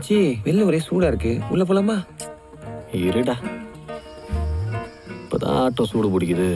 மச்சி வெளில ஒரே சூடா இருக்கு உள்ள போலாமா இருடா இப்பதான் ஆட்டம் சூடு பிடிக்குது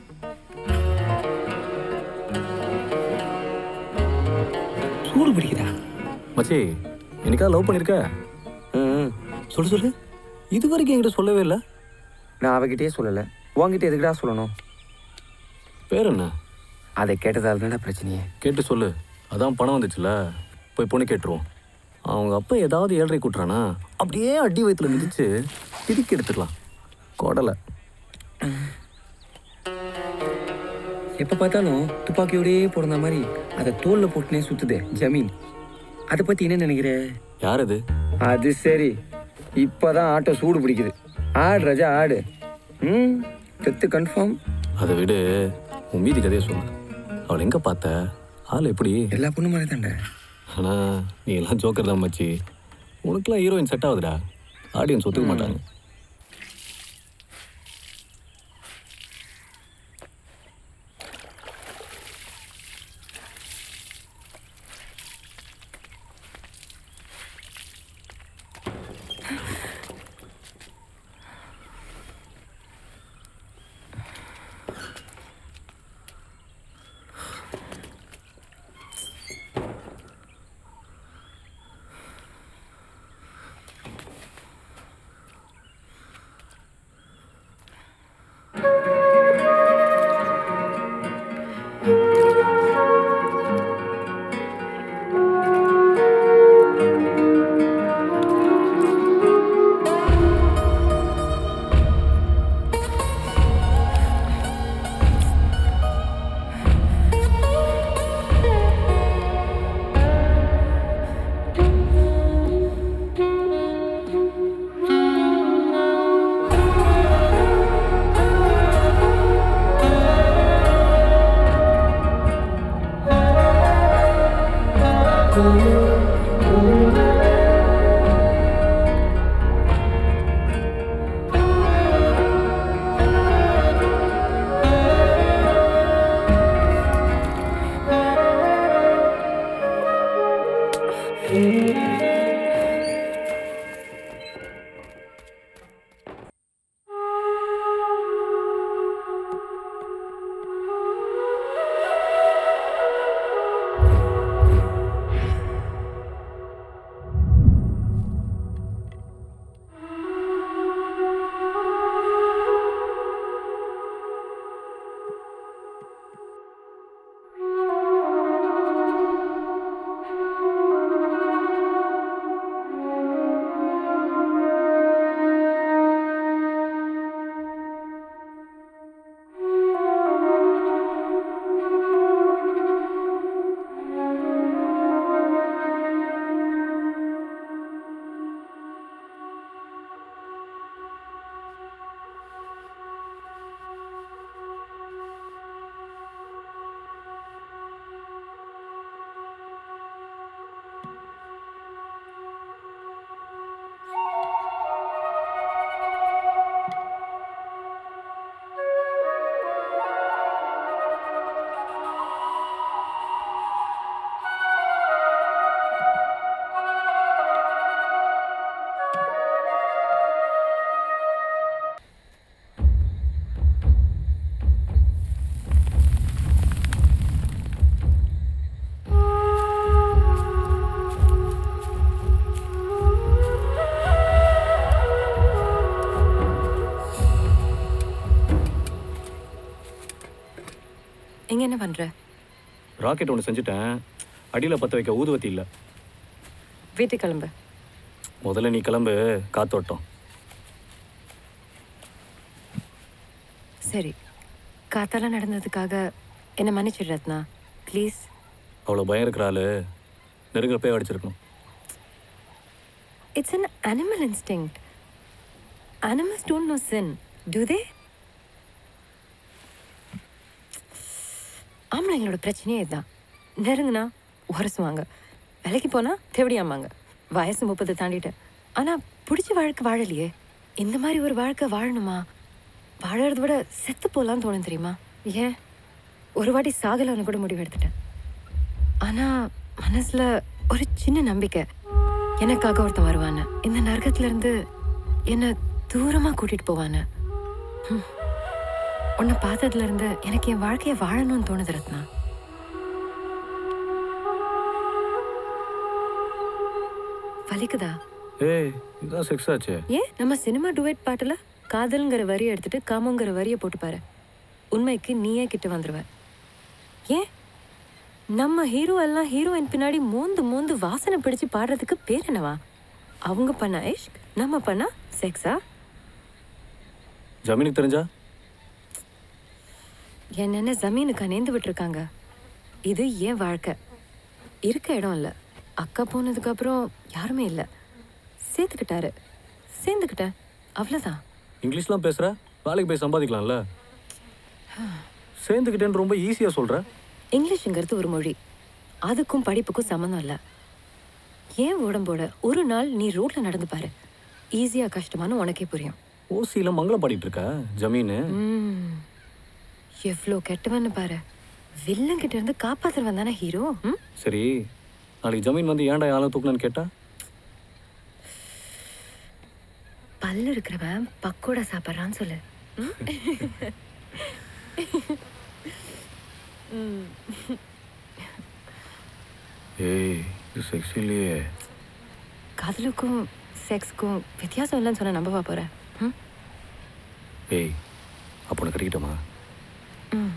சூடு பிடிக்குதா மச்சி என்னைக்கா லவ் பண்ணிருக்க ம் சொல்லு சொல்லு இது வரைக்கும் என்கிட்ட சொல்லவே இல்லை நான் அவகிட்டயே சொல்லல உன்கிட்ட எதுக்குடா சொல்லணும் பேர் என்ன அதை கேட்டதால தானே பிரச்சனையே கேட்டு சொல்லு அதான் பணம் வந்துச்சுல போய் பொண்ணு கேட்டுருவோம் அவங்க அப்பா ஏதாவது ஏழரை கூட்டுறானா அப்படியே அடி வயிற்றுல மிதிச்சு பிரிக்கி எடுத்துக்கலாம் கொடலை எப்ப பார்த்தாலும் துப்பாக்கியோடயே பிறந்த மாதிரி அதை தோல்ல போட்டுனே சுத்துதே ஜமீன் அதை பத்தி என்ன நினைக்கிற யார் அது அது சரி இப்பதான் ஆட்டோ சூடு பிடிக்குது ஆடு ராஜா ஆடு ம் தெத்து கன்ஃபார்ம் அதை விடு உன் மீதி கதையை சொல்லு அவளை எங்கே பார்த்த ஆள் எப்படி எல்லா பொண்ணு மாதிரி தாண்டா ஆனால் நீ எல்லாம் ஜோக்கர் தான் மச்சி உனக்குலாம் ஹீரோயின் செட் ஆகுதுடா ஆடியன்ஸ் ஒத்துக்க மாட்டாங்க இங்க என்ன பண்ற ராக்கெட் ஒன்று செஞ்சுட்டேன் அடியில் பற்ற வைக்க ஊதுவத்தி இல்லை வீட்டுக்கு கிளம்பு முதல்ல நீ கிளம்பு காத்தோட்டம் சரி காத்தால நடந்ததுக்காக என்ன மன்னிச்சிடு ரத்னா ப்ளீஸ் அவ்வளோ பயம் இருக்கிற ஆளு நெருங்கப்பே அடிச்சிருக்கணும் it's an animal instinct animals don't know sin do they ஆம்பளைங்களோட பிரச்சனையே இதுதான் நெருங்குனா உரசுவாங்க வேலைக்கு போனா தேவடியாமாங்க வயசு முப்பது தாண்டிட்டேன் ஆனா பிடிச்ச வாழ்க்கை வாழலையே இந்த மாதிரி ஒரு வாழ்க்கை வாழணுமா வாழறத விட செத்து போலான்னு தோணும் தெரியுமா ஏன் ஒரு வாட்டி சாகலான்னு கூட முடிவு எடுத்துட்டேன் ஆனா மனசுல ஒரு சின்ன நம்பிக்கை எனக்காக ஒருத்தன் வருவான்னு இந்த நரகத்துல இருந்து என்ன தூரமா கூட்டிட்டு போவான்னு ஹம். உன்னை பார்த்ததுல இருந்து எனக்கு என் வாழ்க்கைய வாழணும்னு தோணுது ரத்னா வலிக்குதா ஏய் இதுதான் செக்ஸ் ஆச்சே ஏன் நம்ம சினிமா டுவேட் பாட்டுல காதல்ங்கிற வரியை எடுத்துட்டு காமங்கிற வரியை போட்டு பாரு உண்மைக்கு நீயே கிட்ட வந்துருவ ஏன் நம்ம ஹீரோ எல்லாம் ஹீரோயின் பின்னாடி மோந்து மோந்து வாசனை பிடிச்சு பாடுறதுக்கு பேர் என்னவா அவங்க பண்ண இஷ்க் நம்ம பண்ணா செக்ஸா ஜமீனுக்கு தெரிஞ்சா என்னென்ன ஜமீனுக்கா நேர்ந்து விட்டுருக்காங்க இது ஏன் வாழ்க்கை இருக்க இடம் இல்லை அக்கா போனதுக்கு அப்புறம் யாருமே இல்லை சேர்த்துக்கிட்டாரு சேர்ந்துக்கிட்டேன் அவ்வளோதான் இங்கிலீஷ்லாம் பேசுற வேலைக்கு போய் சம்பாதிக்கலாம்ல சேர்ந்துக்கிட்டேன்னு ரொம்ப ஈஸியாக சொல்ற இங்கிலீஷுங்கிறது ஒரு மொழி அதுக்கும் படிப்புக்கும் சம்மந்தம் இல்லை ஏன் உடம்போட ஒரு நாள் நீ ரோட்ல நடந்து பாரு ஈஸியா கஷ்டமானு உனக்கே புரியும் ஓசியில் மங்களம் பாடிட்டு இருக்க ஜமீனு ம். எவ்வளோ கெட்டவன்னு பாரு வில்லன் கிட்ட இருந்து காப்பாத்துறவன் தானே ஹீரோ ம்? சரி நாளைக்கு ஜமீன் வந்து ஏன்டா யாரும் தூக்குனு கேட்டா பல்லு இருக்கிறவன் பக்கோடா சாப்பிட்றான்னு சொல்லு ம்? ஏய் இது செக்ஸ் இல்லையே காதலுக்கும் செக்ஸ்க்கும் வித்தியாசம் இல்லைன்னு சொன்னா நம்பவா போற ம்? ஏய் அப்போ உனக்கு கட்டிக்கிட்டோமா ம்.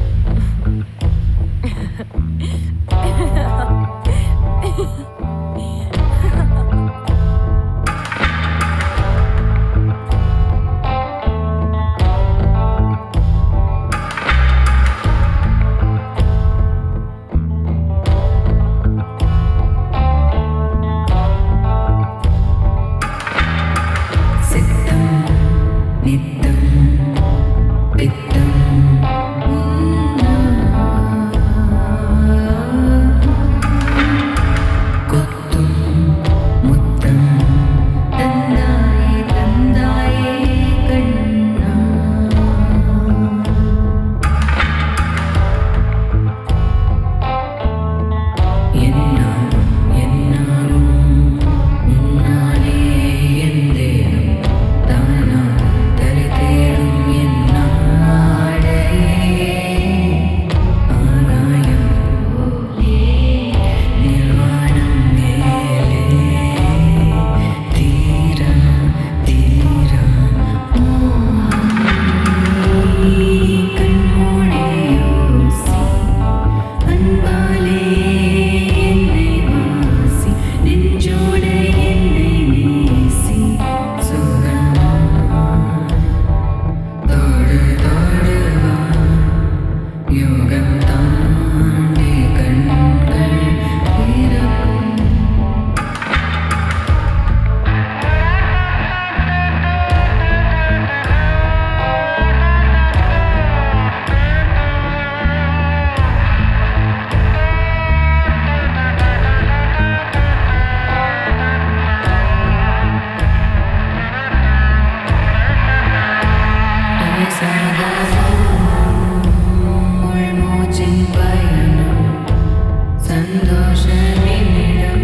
சித்தம் நித்தம் பித்தம் கொத்தும் முத்தம் தந்தாயே தந்தாயே கண்ணா என்னாலும் என்னாலும் முன்னாலே என் தேகம் தானா தலை தேடும் என் நாடையே ஆராயம் போலே நிர்வாணம் மேலே தீரா தீரா கண்மூடி யோசி அன்பாலே என்னை வாசி நெஞ்சோடு என்னை நேசி சுகமா தோடு தோடு வா யோகம் தாண்டி கண்கள் திறக்கும் உள்மூச்சின் பயணம் சந்தோஷ நிமிடம்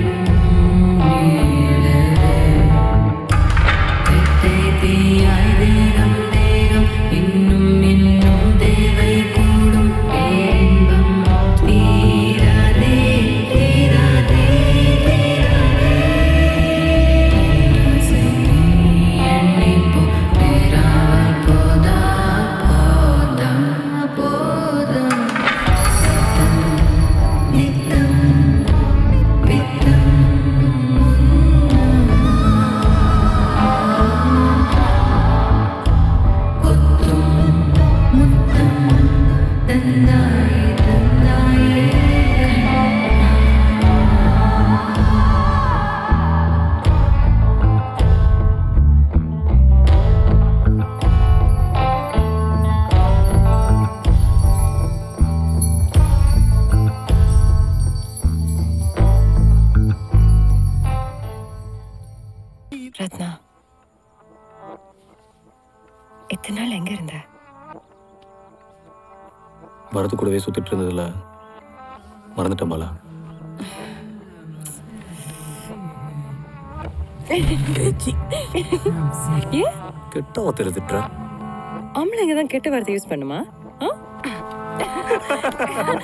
நீளவே தெத்தை தீயாய் தேகம் தேகம் இன்னும் இன்னும் தேவை கூடும் பேரின்பம் தீராதே தீராதே தீராதே ஆசை நீ எண்ணிப்போ தீராமல் போதா போதா போதா சத்தம் நித்தம் பித்தம் கொத்தும் முத்தம் தந்தாயே தந்தாயே ரத்னா இத்தனை நாள் எங்க இருந்த வரது கூடவே சுத்திட்டு இருந்ததுல மறந்துட்டேன் பாலா ஏன் கெட்ட வார்த்தை திட்டுற ஆம்பளைங்க தான் கெட்ட வார்த்தை யூஸ் பண்ணுமா ஆ?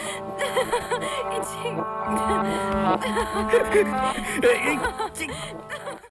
ச்சீ.